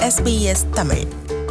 SBS Tamil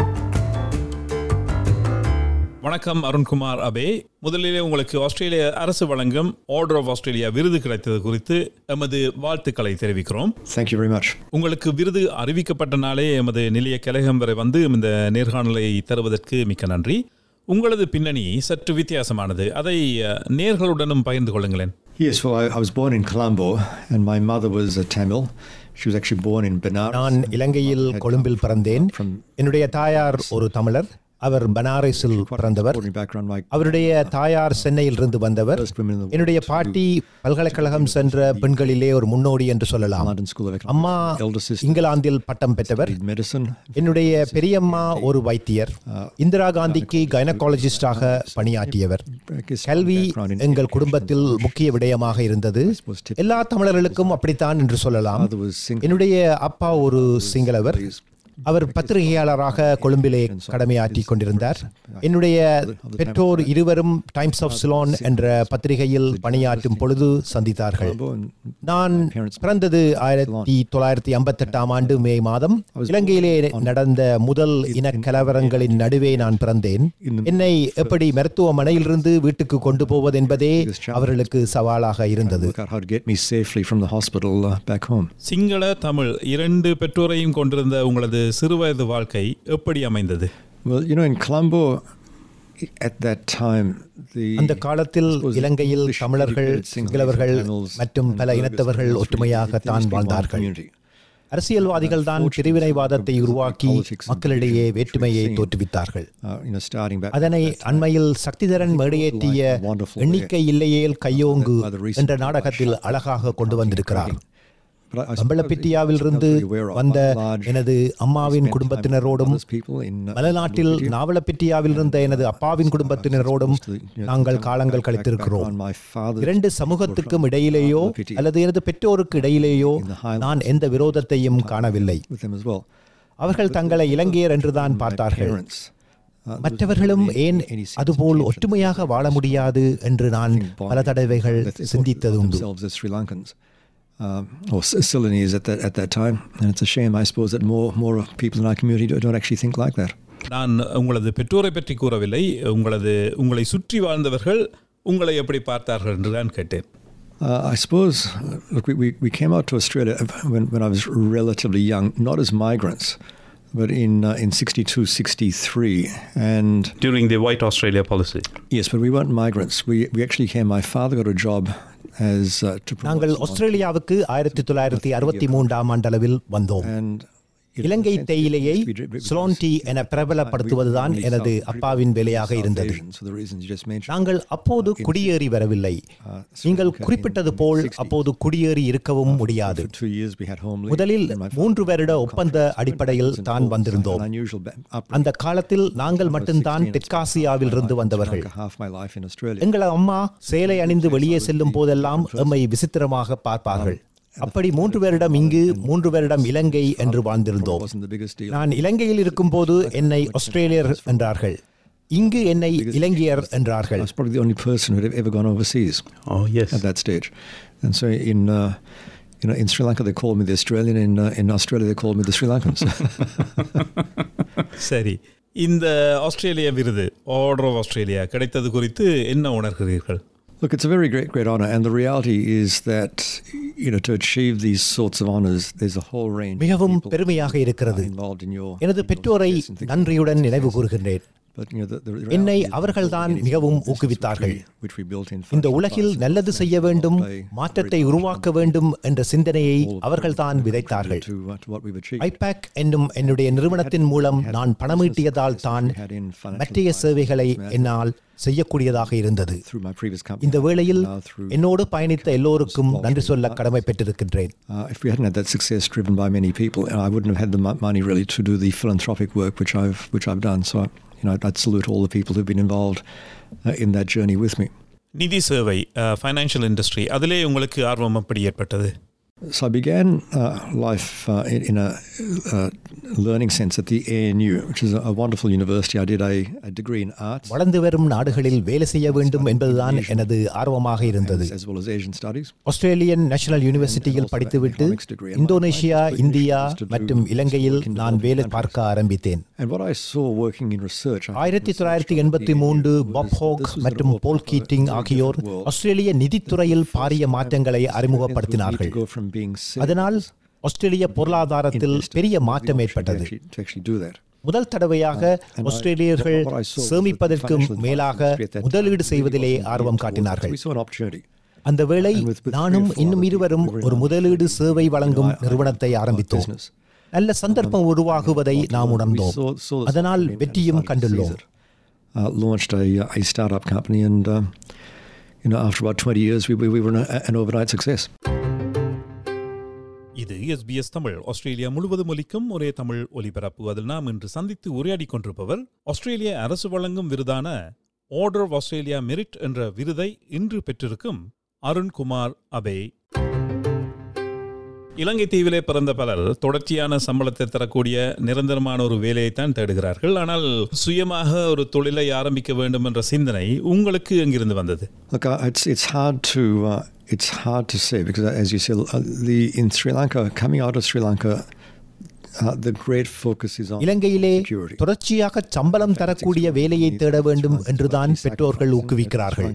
வணக்கம் Arunkumar Abe முதலிலே உங்களுக்கு ஆஸ்திரேலிய அரசு வழங்கும் ஆர்டர் ஆஃப் ஆஸ்திரேலியா விருது கிடைத்தது குறித்து எமது வாழ்த்துக்களை தெரிவிக்கிறோம் Thank you very much. உங்களுக்கு விருது அறிவிக்கப்பட்ட நாளே எமது நிலைய கழகம் வரை வந்து இந்த நேர்காணலை தருவதற்கு மிக்க நன்றி உங்களது பின்னணி சற்று வித்தியாசமானது அதை அஹ், நேர்களுடனும் பகிர்ந்து கொள்ளுங்களேன் Yes, well, I, I was born in Colombo, and my mother was a Tamil. She was actually born in Benares. நான் இலங்கையில் கொழும்பில் பிறந்தேன் என்னுடைய தாயார் ஒரு தமிழர் அவர் பனாரஸில் பிறந்தவர் Ordinary background. My அவருடைய தாயார் சென்னையிலிருந்து வந்தவர் first women in the world என்னுடைய பாட்டி பல்கலைக்கழகம் சென்ற பெண்களிலே ஒரு முன்னோடி என்று சொல்லலாம் London School of Economics. அம்மா Elder sister இங்கிலாந்தில் பட்டம் பெற்றவர் studied medicine. என்னுடைய பெரியம்மா ஒரு வைத்தியர் இந்திரா காந்திக்கு கைனகாலஜிஸ்டாக பணியாற்றியவர் I guess கல்வி background in எங்கள் குடும்பத்தில் முக்கிய விடயமாக இருந்தது எல்லா தமிழர்களுக்கும் அப்படித்தான் என்று சொல்லலாம் Father was single. என்னுடைய அப்பா ஒரு சிங்களவர் அவர் பத்திரிகையாளராக கொழும்பிலே கடமையாற்றி கொண்டிருந்தார் என்னுடைய பெற்றோர் இருவரும் டைம்ஸ் ஆஃப் சிலோன் என்ற பத்திரிகையில் பணியாற்றும் பொழுது சந்தித்தார்கள் Colombo and நான் பிறந்தது ஆயிரத்தி தொள்ளாயிரத்தி ஐம்பத்தெட்டாம் ஆண்டு மே மாதம் இலங்கையிலே நடந்த முதல் இன கலவரங்களின் நடுவே நான் பிறந்தேன் என்னை எப்படி மருத்துவமனையிலிருந்து வீட்டுக்கு கொண்டு போவது என்பதே அவர்களுக்கு சவாலாக இருந்தது work out how to get me safely from the hospital uh, back home. Sinhala Tamil இரண்டு பெற்றோரையும் கொண்டிருந்த உங்களது சிறுவயது வாழ்க்கை எப்படி அமைந்தது Well, you know, in Colombo, at that time, the அந்த காலத்தில் suppose the இலங்கையில் English தமிழர்கள் educated Sinhalese சிங்களவர்கள் and Tamils மற்றும் and பல Burgess இனத்தவர்கள் and Muslims, ஒற்றுமையாகத்தான் they must be one வாழ்ந்தார்கள் community. அரசியல்வாதிகள் தான் பிரிவினைவாதத்தை உருவாக்கி மக்களிடையே வேற்றுமையை தோற்றுவித்தார்கள் Uh, you know, starting back அதனை அண்மையில் சக்திதரன் மேடையேற்றிய எண்ணிக்கை இல்லையேல் கையோங்கு என்ற நாடகத்தில் அழகாக கொண்டு வந்திருக்கிறார் But I- I suppose அம்பலப்பிட்டியாவிலிருந்து I'm very aware of வந்த my large எனது அம்மாவின் spent குடும்பத்தினரோடும் time with others people in, uh, மலைநாட்டில் நாவலப்பிட்டியாவில் இருந்த எனது அப்பாவின் குடும்பத்தினரோடும் நாங்கள் காலங்கள் கழித்திருக்கிறோம் My father இரண்டு சமூகத்துக்கும் இடையிலேயோ அல்லது எனது பெற்றோருக்கு இடையிலேயோ நான் எந்த விரோதத்தையும் காணவில்லை with them as well. அவர்கள் தங்களை இலங்கையர் என்றுதான் பார்த்தார்கள் Parents. Uh, மற்றவர்களும் ஏன் அதுபோல் ஒற்றுமையாக வாழ முடியாது என்று நான் பல தடவைகள் that they thought of சிந்தித்தது உண்டு themselves as Sri Lankans. Um, or S- Ceylonese at that at that time, and it's a shame, I suppose, that more more of people in our community don't, don't actually think like that. நான் உங்களது பெற்றோரை பற்றி கூறவில்லை உங்களது உங்களை சுற்றி வாழ்ந்தவர்கள் உங்களை எப்படி பார்த்தார்கள் என்று நான் கேட்டேன் Uh, I suppose, uh, look, we, we, we came out to Australia when, when I was relatively young, not as migrants, but in uh, in 62, 63. And during the white australia policy yes, but we weren't migrants. We, we actually came, my father got a job as uh, to promote நாங்கள் Ceylon. ஆஸ்திரேலியாவுக்கு ஆயிரத்தி தொள்ளாயிரத்தி அறுபத்தி மூன்றாம் ஆண்டளவில் வந்தோம் And it- Ilangai it- தேயிலையை we did- we- we- Ceylon tea என பிரபலப்படுத்துவதுதான் we- we- எனது South- அப்பாவின் வேலையாக South இருந்தது Asians, for the reasons you just mentioned. நாங்கள் அப்போது குடியேறி வரவில்லை நீங்கள் குறிப்பிட்டது போல் அப்போது குடியேறி இருக்கவும் முடியாது For two years we had home leave. முதலில் and my father மூன்று வருட was ஒப்பந்த contracted. அடிப்படையில் It was தான் an வந்திருந்தோம் unusual ba- upbringing. அந்த காலத்தில் நாங்கள் மட்டும்தான் 16 and தெற்காசியாவில் இருந்து I வந்தவர்கள் spent half my life in Australia. எங்கள் அம்மா சேலை அணிந்து வெளியே செல்லும் போதெல்லாம் எம்மை விசித்திரமாக பார்ப்பார்கள் அப்படி மூன்று வருடம் இங்கு மூன்று வருடம் இலங்கை என்று It வாழ்ந்திருந்தோம் wasn't the biggest deal. நான் இலங்கையில் இருக்கும்போது என்னை ஆஸ்திரேலியர் என்றார்கள் இங்கு என்னை இலங்கையர் I என்றார்கள் was probably the only person who had ever gone overseas oh yes at that stage. And so in uh, you know in Sri Lanka they called me the Australian. In uh, in Australia they called me the Sri Lankans. சரி இந்த ஆஸ்திரேலிய விருது order of Australia கிடைத்தது குறித்து என்ன உணர்கிறீர்கள் Look, it's a very great, great honour, and the reality is that you know to achieve these sorts of honours, there's a whole range of மிகவும் people பெருமையாக இருக்கிறது involved in your. எனது in your பெற்றோரை success and things like நன்றியுடன் that. நினைவு கூறுகின்றேன் But, you know, the, the என்னை reality is that அவர்கள்தான் building மிகவும் anything, this is ஊக்குவித்தார்கள். which we- which we built in இந்த Function உலகில் Plus, நல்லது செய்ய and வேண்டும் play very மாற்றத்தை much உருவாக்க contributed வேண்டும் என்ற சிந்தனையை to all- அவர்கள்தான் விதைத்தார்கள் to, uh, to what we've achieved. ஐபேக் என்னும் என்னுடைய நிறுவனத்தின் மூலம் நான் பணமீட்டியதால் தான் மற்றைய சேவைகளை என்னால் செய்யக்கூடியதாக இருந்தது through my previous company. இந்த வேளையில் now through என்னோடு பயணித்த எல்லோருக்கும் நன்றி சொல்ல கடமைப்பட்டிருக்கின்றேன் Uh, if we hadn't had that success driven by many people, I wouldn't have had the mo- money really to do the philanthropic work which I've which I've done. So, you know, I'd salute all the people who've been involved uh, in that journey with me. நிதி சேவை financial industry அதிலே உங்களுக்கு ஆர்வம் எப்படி ஏற்பட்டது So I began uh, life uh, in, in a uh, learning sense at the ANU, which is a, a wonderful university. I did a, a degree in arts வளர்ந்து வரும் நாடுகளில் வேலை செய்ய வேண்டும் என்பதுதான் எனது ஆர்வமாக இருந்தது as, as well as Asian studies. Australian national யூனிவர்சிட்டியில் படித்துவிட்டு இந்தோனேஷியா இந்தியா மற்றும் இலங்கையில் நான் வேலை பார்க்க ஆரம்பித்தேன் And what I saw working in research, I ஆயிரத்தி தொள்ளாயிரத்தி எண்பத்தி மூன்று பாப் ஹோக்ஸ் மற்றும் போல் கீட்டிங் ஆகியோர் ஆஸ்திரேலிய நிதித்துறையில் பாரிய மாற்றங்களை அறிமுகப்படுத்தினார்கள் go from being sick அதனால் ஆஸ்திரேலிய பொருளாதாரத்தில் பெரிய மாற்றம் to ஏற்பட்டது actually, to actually do that. முதல் தடவையாக ஆஸ்திரேலியர்கள் சேமிப்பதற்கு மேலாக முதலீடு செய்வதிலே ஆர்வம் காட்டினார்கள் We saw an opportunity. அந்த வேளை நானும் இன்னும் இருவரும் ஒரு முதலீடு சேவை வழங்கும் நிறுவனத்தை ஆரம்பித்தோம் நல்ல சந்தர்ப்பம் உருவாகுவதை நாம் உணர்ந்தோம் saw- saw this அதனால் opportunity and வெற்றியும் decided to கண்டுள்ளோம் seize it. Uh, launched a, a startup company, and um, you know, after about 20 years, we, we, we were an, an overnight success. இது எஸ்பிஎஸ் தமிழ் ஆஸ்திரேலியா முழுவதும் ஒலிக்கும் ஒரே தமிழ் ஒலிபரப்பு அதில் நாம் இன்று சந்தித்து உரையாடி கொண்டிருப்பவர் ஆஸ்திரேலிய அரசு வழங்கும் விருதான ஆர்டர் ஆஃப் ஆஸ்திரேலியா மெரிட் என்ற விருதை இன்று பெற்றிருக்கும் அருண்குமார் அபே இலங்கை தீவிலே பிறந்த பலர் தொடர்ச்சியான சம்பளத்தை தரக்கூடிய நிரந்தரமான ஒரு வேலையைத்தான் தேடுகிறார்கள் ஆனால் சுயமாக ஒரு தொழிலை ஆரம்பிக்க வேண்டும் என்ற சிந்தனை உங்களுக்கு எங்கிருந்து வந்தது Look, uh, it's it's hard to uh, it's hard to say because, uh, as you said, uh, the in Sri Lanka, coming out of Sri Lanka, uh, the great focus is on இலங்கையிலே security. தொடர்ச்சியாக சம்பளம் தரக்கூடிய வேலையை தேட வேண்டும் என்றுதான் பெற்றோர்கள் ஊக்குவிக்கிறார்கள்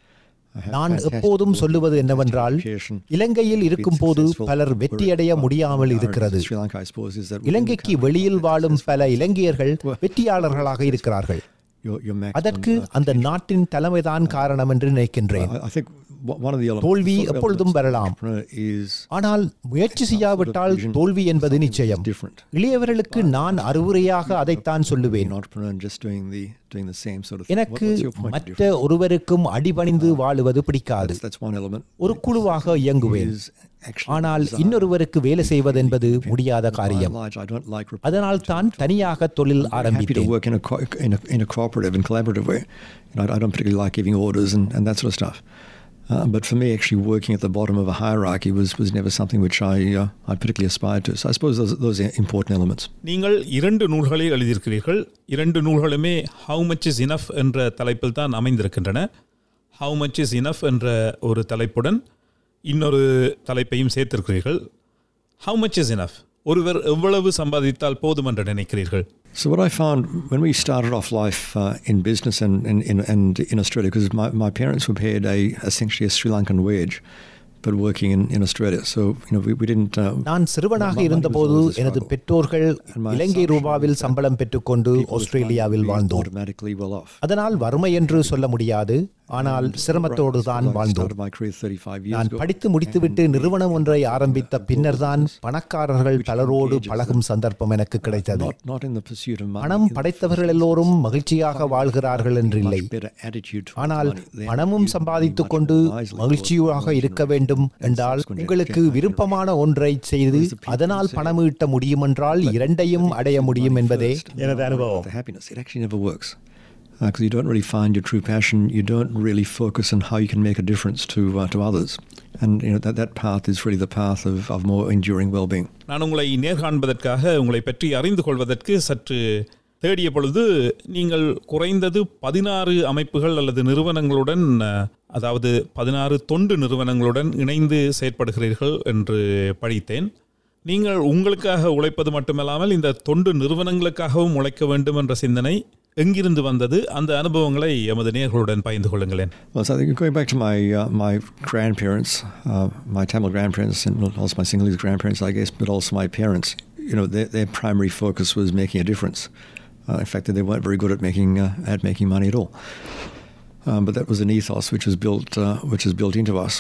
நான் எப்போதும் சொல்லுவது என்னவென்றால் இலங்கையில் இருக்கும்போது பலர் வெற்றியடைய முடியாமல் இருக்கிறது Sri Lanka, I suppose, is that இலங்கைக்கு வெளியில் வாழும் பல இலங்கையர்கள் வெற்றியாளர்களாக இருக்கிறார்கள் your, your maximum, அதற்கு uh, அந்த நாட்டின் தலைமைதான் காரணம் என்று நினைக்கின்றேன் I, I think one one of the elements, தோல்வி the sort of எப்பொழுதும் elements of வரலாம். entrepreneur is ஆனால் முயற்சி செய்யாவிட்டால் தோல்வி என்பது நிச்சயம் different. இளையவர்களுக்கு நான் அறிவுரையாக அதைத்தான் சொல்லுவேன் An entrepreneur and just doing the doing the same sort of thing. What- எனக்கு what's your point of மற்ற difference? ஒருவருக்கும் அடிபணிந்து வாழுவது பிடிக்காது That's, that's one element. ஒரு குழுவாக இயங்குவேன் Is actually ஆனால் desire. இன்னொருவருக்கு வேலை செய்வது என்பது முடியாத By and காரியம் large, I don't like அதனால் தான் தனியாக தொழில் happy to ஆரம்பித்தேன் work in a, co- in a in a cooperative and collaborative way. You know, I, I don't particularly like giving orders and, and that sort of stuff. Uh, but for me, actually working at the bottom of a hierarchy was, was never something which I uh, I particularly aspired to. So I suppose those those are important elements. நீங்கள் இரண்டு நூல்களை எழுதியிருக்கிறீர்கள் இரண்டு நூல்களுமே how much is enough என்ற தலைப்பில் தான் அமைந்திருக்கின்றன ஹவு மச் இஸ் இனஃப் என்ற ஒரு தலைப்புடன் இன்னொரு தலைப்பையும் சேர்த்திருக்கிறீர்கள் ஹவு மச் இஸ் இனஃப் ஒருவர் எவ்வளவு சம்பாதித்தால் போதும் என்று நினைக்கிறீர்கள் So what I found when we started off life uh, in business and, and, and, and in Australia, because my, my parents were paid a essentially a Sri Lankan wage, but working in, in Australia. So you know we, we didn't. Uh, நான் சிறுவனாக இருந்தபோது எனது பெற்றோர்கள் இலங்கை ரூபாவில் சம்பளம் பெற்றுக்கொண்டு ஆஸ்திரேலியாவில் வாழ்ந்தோம் automatically well off. அதனால் வறுமை என்று சொல்ல முடியாது ஆனால் சிரமத்தோடு தான் I வாழ்ந்தோம் started my career 35 years நான் ago. படித்து முடித்துவிட்டு நிறுவனம் ஒன்றை ஆரம்பித்த பின்னர்தான் பணக்காரர்கள் பலரோடு பழகும் சந்தர்ப்பம் எனக்கு கிடைத்தது Not, not in the pursuit of money. பணம் in the படைத்தவர்கள் எல்லோரும் மகிழ்ச்சியாக வாழ்கிறார்கள் என்றில்லை much better attitude towards ஆனால் money. They பணமும் use சம்பாதித்துக் money கொண்டு much more wisely மகிழ்ச்சியாக towards இருக்க money. வேண்டும் என்றால் உங்களுக்கு விருப்பமான ஒன்றை செய்து அதனால் பணம் ஈட்ட முடியுமென்றால் இரண்டையும் அடைய முடியும் என்பதே எனது அனுபவம் The happiness, it actually never works. Because you don't really find your true passion, you don't really focus on how you can make a difference to uh, to others, and you know that that path is really the path of, of more enduring well-being. நான் உங்களை நேர்காண்பதற்காக உங்களை பற்றி அறிந்து கொள்வதற்கு சற்று தேடிய பொழுது நீங்கள் குறைந்தது பதினாறு அமைப்புகள் அல்லது நிறுவனங்களுடன் அஹ், அதாவது பதினாறு தொண்டு நிறுவனங்களுடன் இணைந்து செயற்படுகிறீர்கள் என்று படித்தேன் நீங்கள் உங்களுக்காக உழைப்பது மட்டுமல்லாமல் இந்த தொண்டு நிறுவனங்களுக்காகவும் உழைக்க வேண்டும் என்ற சிந்தனை எங்கிருந்து வந்தது அந்த அனுபவங்களை எமது நேர்களுடன் பகிர்ந்து கொள்ளுங்களேன் Well, so I think going back to my uh, my grandparents, uh, my Tamil grandparents, and also my Sinhalese grandparents, I guess, but also my parents. You know, their, their primary focus was making a difference. Uh, in fact, they weren't very good at making uh, at making money at all. Um, but that was an ethos which is built uh, which is built into us.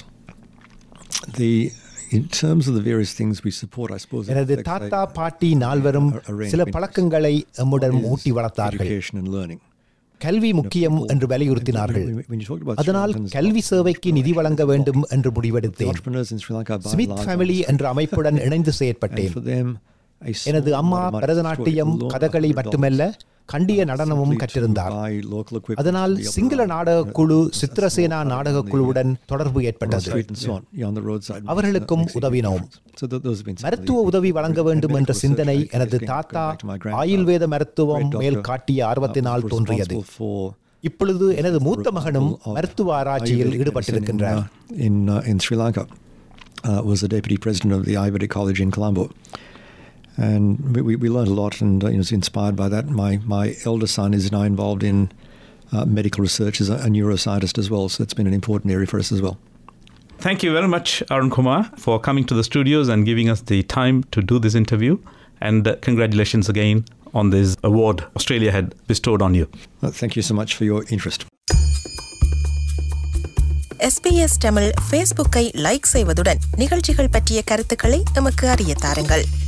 The in terms of the various things we support, I suppose. எனது that- that- தாத்தா பாட்டி நால்வரும் சில பழக்கங்களை எம்முடன் is Ooty வளர்த்தார்கள் education and learning. கல்வி முக்கியம் என்று வலியுறுத்தினார்கள் When- when you talked about Sri அதனால் Lankans, கல்வி சேவைக்கு நிதி வழங்க வேண்டும் என்று the முடிவெடுத்தேன் entrepreneurs in Sri Lanka, by and Smith large, family என்ற அமைப்புடன் இணைந்து And செயற்பட்டேன் for them, a small எனது அம்மா amount of money Bharatanatyam loan, Kathakali $100 மட்டுமல்ல கண்டிய நடனமும் கற்றிருந்தார் அதனால் சிங்கள நாடக குழு சித்திரசேனா நாடக குழுவுடன் தொடர்பு ஏற்பட்டது அவர்களுக்கும் உதவினோம் மருத்துவ உதவி வழங்க வேண்டும் என்ற சிந்தனை எனது தாத்தா ஆயுர்வேத மருத்துவம் மேல் காட்டிய ஆர்வத்தினால் தோன்றியது இப்பொழுது எனது மூத்த மகனும் மருத்துவ ஆராய்ச்சியில் ஈடுபட்டிருக்கின்றார் in uh, in Sri Lanka uh, was the deputy president of the Ayurvedic College in Colombo. And we, we, we learned a lot and uh, you know, was inspired by that. My, my elder son is now involved in uh, medical research as a, a neuroscientist as well, so it's been an important area for us as well. Thank you very much, Arun Kumar, for coming to the studios and giving us the time to do this interview. And uh, congratulations again on this award Australia had bestowed on you. Uh, thank you so much for your interest. SBS Tamil ஃபேஸ்புக்கை like செய்வதுடன் நிகழ்ச்சிகள் பற்றிய கருத்துக்களை எமக்கு அறிய தாருங்கள்